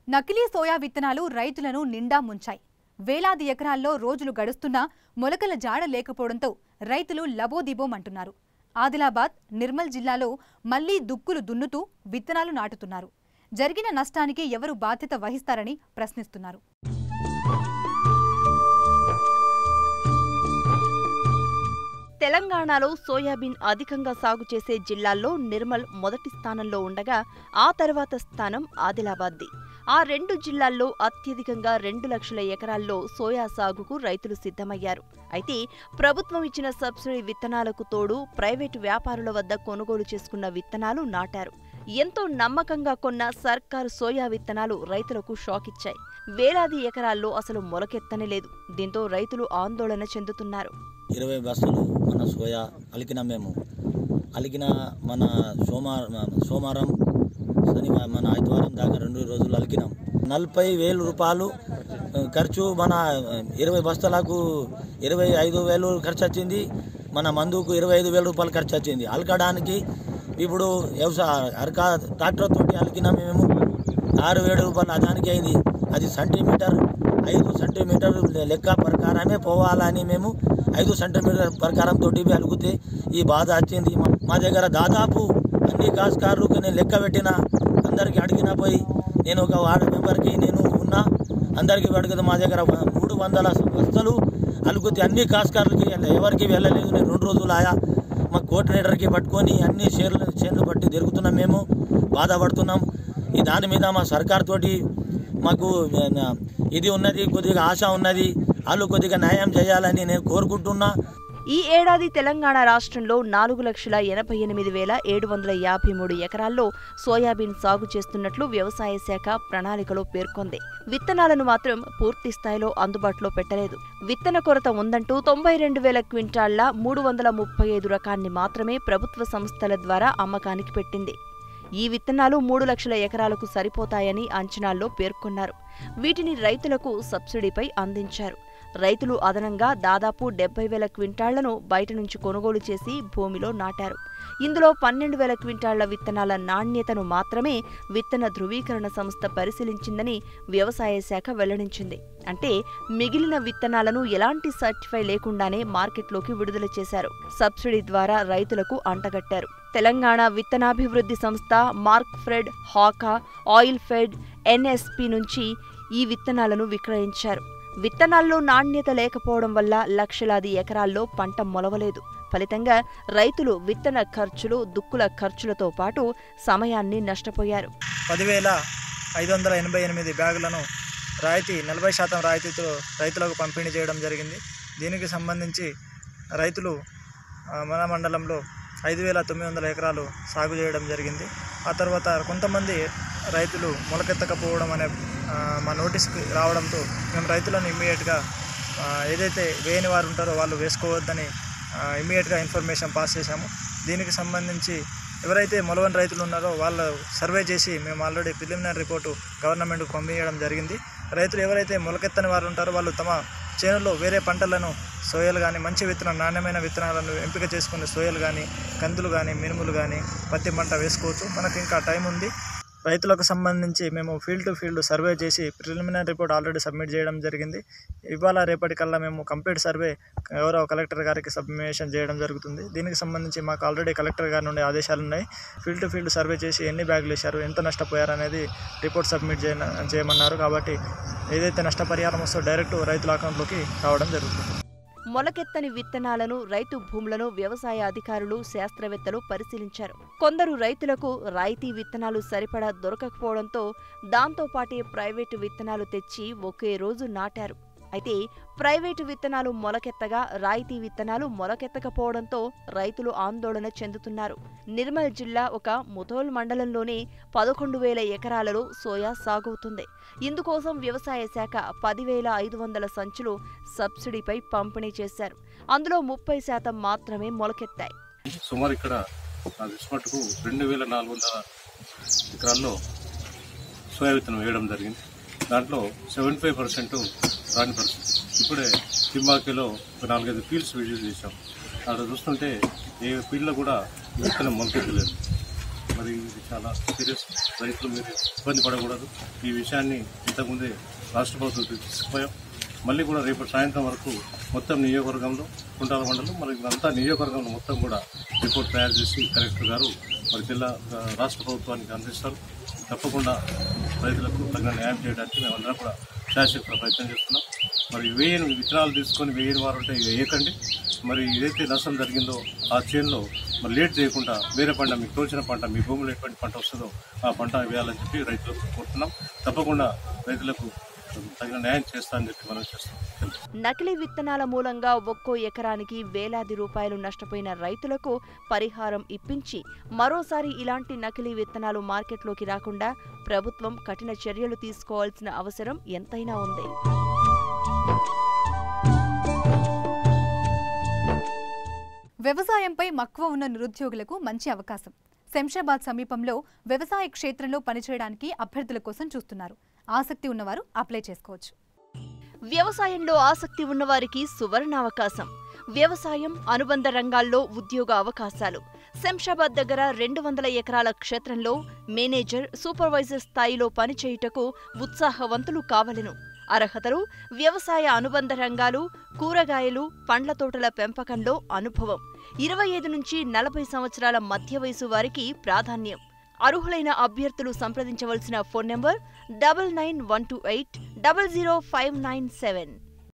నకిలీ సోయా విత్తనాలు రైతులను నిండా ముంచాయి వేలాది ఎకరాల్లో రోజులు గడుస్తున్నా మొలకల జాడ లేకపోవడంతో రైతులు లబోదిబోమంటున్నారు ఆదిలాబాద్ నిర్మల్ జిల్లాలో మళ్లీ దుక్కులు దున్నుతూ విత్తనాలు నాటుతున్నారు జరిగిన నష్టానికి ఎవరు బాధ్యత వహిస్తారని ప్రశ్నిస్తున్నారు తెలంగాణలో సోయాబీన్ అధికంగా సాగు చేసే జిల్లాల్లో నిర్మల్ మొదటి స్థానంలో ఉండగా ఆ తర్వాత స్థానం ఆదిలాబాద్ది ఆ రెండు జిల్లాల్లో అత్యధికంగా రెండు లక్షల ఎకరాల్లో సోయా సాగుకు రైతులు సిద్ధమయ్యారు అయితే ప్రభుత్వం ఇచ్చిన సబ్సిడీ విత్తనాలకు తోడు ప్రైవేటు వ్యాపారుల వద్ద కొనుగోలు చేసుకున్న విత్తనాలు నాటారు ఎంతో నమ్మకంగా కొన్న సర్కారు సోయా విత్తనాలు రైతులకు షాక్ ఇచ్చాయి వేలాది ఎకరాల్లో అసలు మొలకెత్తనే లేదు దీంతో రైతులు ఆందోళన చెందుతున్నారు ఇరవై బస్సులు మన సోయా అలికిన మేము అలికిన మన సోమార సోమవారం శనివారం మన ఆదివారం దాకా రెండు రోజులు అలికినాం నలభై వేల రూపాయలు ఆ, ఖర్చు మన ఆ, ఇరవై బస్తాలకు ఇరవై ఐదు వేలు ఖర్చు వచ్చింది మన మందుకు ఇరవై ఐదు వేల రూపాయలు ఖర్చు వచ్చింది అలకడానికి ఇప్పుడు వ్యవసాయ అరక ట్రాక్టర్ తోటి అలికినాం మేము ఆరు ఏడు రూపాయలు దానికి అయింది అది సెంటీమీటర్ ఐదు సెంటీమీటర్ లెక్క ప్రకారమే పోవాలని మేము ఐదు సెంటీమీటర్ ప్రకారం తోటి అలుగుతే ఈ బాధ వచ్చింది మా- మా దగ్గర దాదాపు అన్ని కాస్కారులకు నేను లెక్క పెట్టిన అందరికి అడిగిన పోయి నేను ఒక వార్డు మెంబర్కి నేను ఉన్నా అందరికి అడిగితే మా దగ్గర మూడు వందల బస్తలు అలుగుతే అన్ని కాస్కారులకి ఎవరికి వెళ్ళలేదు నేను రెండు రోజులు ఆయా మా కోఆర్డినేటర్కి పట్టుకొని అన్ని షేర్లు షేర్లు పట్టి తిరుగుతున్నాం మేము బాధపడుతున్నాం ఈ దాని మీద మా సర్కార్ తోటి మాకు ఆ, ఇది ఉన్నది కొద్దిగా ఆశ ఉన్నది వాళ్ళు కొద్దిగా న్యాయం చేయాలని నేను కోరుకుంటున్నా ఈ ఏడాది తెలంగాణ రాష్ట్రంలో నాలుగు లక్షల ఎనభై ఎనిమిది వేల ఏడు వందల యాభై మూడు ఎకరాల్లో సోయాబీన్ సాగు చేస్తున్నట్లు వ్యవసాయ శాఖ ప్రణాళికలో పేర్కొంది విత్తనాలను మాత్రం పూర్తి స్థాయిలో అందుబాటులో పెట్టలేదు విత్తన కొరత ఉందంటూ తొంభై రెండు వేల క్వింటాళ్ల మూడు వందల ముప్పై ఐదు రకాన్ని మాత్రమే ప్రభుత్వ సంస్థల ద్వారా అమ్మకానికి పెట్టింది ఈ విత్తనాలు మూడు లక్షల ఎకరాలకు సరిపోతాయని అంచనాల్లో పేర్కొన్నారు వీటిని రైతులకు సబ్సిడీపై అందించారు రైతులు అదనంగా దాదాపు డెబ్బై వేల క్వింటాళ్లను బయట నుంచి కొనుగోలు చేసి భూమిలో నాటారు ఇందులో పన్నెండు వేల క్వింటాళ్ల విత్తనాల నాణ్యతను మాత్రమే విత్తన ధృవీకరణ సంస్థ పరిశీలించిందని వ్యవసాయ శాఖ వెల్లడించింది అంటే మిగిలిన విత్తనాలను ఎలాంటి సర్టిఫై లేకుండానే మార్కెట్లోకి విడుదల చేశారు సబ్సిడీ ద్వారా రైతులకు అంటగట్టారు తెలంగాణ విత్తనాభివృద్ధి సంస్థ Markfed HACA Oilfed NSP నుంచి ఈ విత్తనాలను విక్రయించారు విత్తనాల్లో నాణ్యత లేకపోవడం వల్ల లక్షలాది ఎకరాల్లో పంట మొలవలేదు ఫలితంగా రైతులు విత్తన ఖర్చులు దుక్కుల ఖర్చులతో పాటు సమయాన్ని నష్టపోయారు పదివేల ఐదు వందల ఎనభై ఎనిమిది బ్యాగులను రాయితీ నలభై శాతం రాయితీతో రైతులకు పంపిణీ చేయడం జరిగింది దీనికి సంబంధించి రైతులు ఆ, మన మండలంలో ఐదు వేల తొమ్మిది వందల ఎకరాలు సాగు చేయడం జరిగింది ఆ తర్వాత కొంతమంది రైతులు మొలకెత్తకపోవడం అనే ఆ, మా నోటీస్కి రావడంతో మేము రైతులను ఇమ్మీడియట్గా ఏదైతే వేయని వారు ఉంటారో వాళ్ళు వేసుకోవద్దని ఇమ్మీడియట్గా ఇన్ఫర్మేషన్ పాస్ చేశాము దీనికి సంబంధించి ఎవరైతే మొలవని రైతులు ఉన్నారో వాళ్ళు సర్వే చేసి మేము ఆల్రెడీ ప్రిలిమినరీ రిపోర్టు గవర్నమెంట్కు పంపించడం జరిగింది రైతులు ఎవరైతే మొలకెత్తని వారు ఉంటారో వాళ్ళు తమ చేనులో వేరే పంటలను సోయలు కానీ మంచి విత్తనం నాణ్యమైన విత్తనాలను ఎంపిక చేసుకునే సోయలు కానీ కందులు కానీ మినుములు కానీ పత్తి పంట వేసుకోవచ్చు మనకు ఇంకా టైం ఉంది రైతులకు సంబంధించి మేము ఫీల్డ్ టు ఫీల్డ్ సర్వే చేసి ప్రిలిమినరీ రిపోర్ట్ ఆల్రెడీ సబ్మిట్ చేయడం జరిగింది ఇవాళ రేపటికల్లా మేము కంప్లీట్ సర్వే గౌరవ కలెక్టర్ గారికి సబ్మిషన్ చేయడం జరుగుతుంది దీనికి సంబంధించి మాకు ఆల్రెడీ కలెక్టర్ గారి నుండి ఆదేశాలు ఉన్నాయి ఫీల్డ్ టు ఫీల్డ్ సర్వే చేసి ఎన్ని బ్యాగులు వేశారు ఎంత నష్టపోయారు అనేది రిపోర్ట్ సబ్మిట్ చేయ చేయమన్నారు కాబట్టి ఏదైతే నష్టపరిహారం వస్తుందో డైరెక్ట్ రైతుల అకౌంట్లోకి రావడం జరుగుతుంది మొలకెత్తని విత్తనాలను రైతు భూములను వ్యవసాయ అధికారులు శాస్త్రవేత్తలు పరిశీలించారు కొందరు రైతులకు రాయితీ విత్తనాలు సరిపడా దొరకకపోవడంతో దాంతోపాటే ప్రైవేటు విత్తనాలు తెచ్చి ఒకే రోజు నాటారు అయితే ప్రైవేటు విత్తనాలు మొలకెత్తగా రాయితీ విత్తనాలు మొలకెత్తకపోవడంతో రైతులు ఆందోళన చెందుతున్నారు నిర్మల్ జిల్లా ఒక ముథోల్ మండలంలోనే పదకొండు వేల ఎకరాలలో సోయా సాగవుతుంది ఇందుకోసం వ్యవసాయ శాఖ పదివేల ఐదు వందల సంచులు సబ్సిడీపై పంపిణీ చేశారు అందులో ముప్పై శాతం మాత్రమే మొలకెత్తాయి సుమారు ఇక్కడ నాకు తెలిసినట్టుకు రెండు వేల నాలుగు వందల ఎకరాల్లో సోయా విత్తనం వేయడం జరిగింది దాంట్లో సెవెంటీ ఫైవ్ పర్సెంట్ రాని పరిస్థితి ఇప్పుడే తిమ్మాకిలో ఒక నాలుగైదు ఫీల్డ్స్ విజిట్ చేశాం అక్కడ చూస్తుంటే ఏ ఫీల్డ్లో కూడా ఈ విత్తనం మొలకెత్తలేదు మరి ఇది చాలా సీరియస్ రైతులు మీరు ఇబ్బంది పడకూడదు ఈ విషయాన్ని ఇంతకుముందే రాష్ట్ర ప్రభుత్వం తీసుకుపోయాం మళ్ళీ కూడా రేపు సాయంత్రం వరకు మొత్తం నియోజకవర్గంలో కుంటాల మండలం మరి ఇదంతా నియోజకవర్గంలో మొత్తం కూడా రిపోర్ట్ తయారు చేసి కలెక్టర్ గారు మరి జిల్లా ఆ, రాష్ట్ర ప్రభుత్వానికి అందిస్తారు తప్పకుండా రైతులకు తగిన న్యాయం చేయడానికి మేమందరం కూడా శాశ్వత ప్రయత్నం చేస్తున్నాం మరి వేయని విత్తనాలు తీసుకొని వేయని వారు ఉంటే ఇవి వేయకండి మరి ఏదైతే నష్టం జరిగిందో ఆ చేనులో మరి లేట్ చేయకుండా వేరే పంట మీకు తోచిన పంట మీ భూమిలో ఎటువంటి పంట వస్తుందో ఆ పంట వేయాలని చెప్పి రైతులకు కోరుతున్నాం తప్పకుండా రైతులకు తగిన న్యాయం చేస్తానని చెప్పి మనం చేస్తాం నకిలీ విత్తనాల మూలంగా ఒక్కో ఎకరానికి వేలాది రూపాయలు నష్టపోయిన రైతులకు పరిహారం ఇప్పించి మరోసారి ఇలాంటి నకిలీ విత్తనాలు మార్కెట్లోకి రాకుండా ప్రభుత్వం కఠిన చర్యలు తీసుకోవాల్సిన అవసరం ఎంతైనా ఉంది వ్యవసాయంపై మక్కువ ఉన్న నిరుద్యోగులకు మంచి అవకాశం శంషాబాద్ సమీపంలో వ్యవసాయ క్షేత్రంలో పనిచేయడానికి అభ్యర్థుల కోసం చూస్తున్నారు ఆసక్తి ఉన్నవారు అప్లై చేసుకోవచ్చు వ్యవసాయంలో ఆసక్తి ఉన్నవారికి సువర్ణావకాశం వ్యవసాయం అనుబంధ రంగాల్లో ఉద్యోగ అవకాశాలు శంషాబాద్ దగ్గర రెండు వందల ఎకరాల క్షేత్రంలో మేనేజర్ సూపర్వైజర్ స్థాయిలో పనిచేయుటకు ఉత్సాహవంతులు కావలెను అర్హతలు వ్యవసాయ అనుబంధ రంగాలు కూరగాయలు పండ్ల తోటల పెంపకంలో అనుభవం ఇరవై ఐదు నుంచి నలభై సంవత్సరాల మధ్య వయసు వారికి ప్రాధాన్యం అర్హులైన అభ్యర్థులు సంప్రదించవలసిన phone number double nine one two eight double zero five nine seven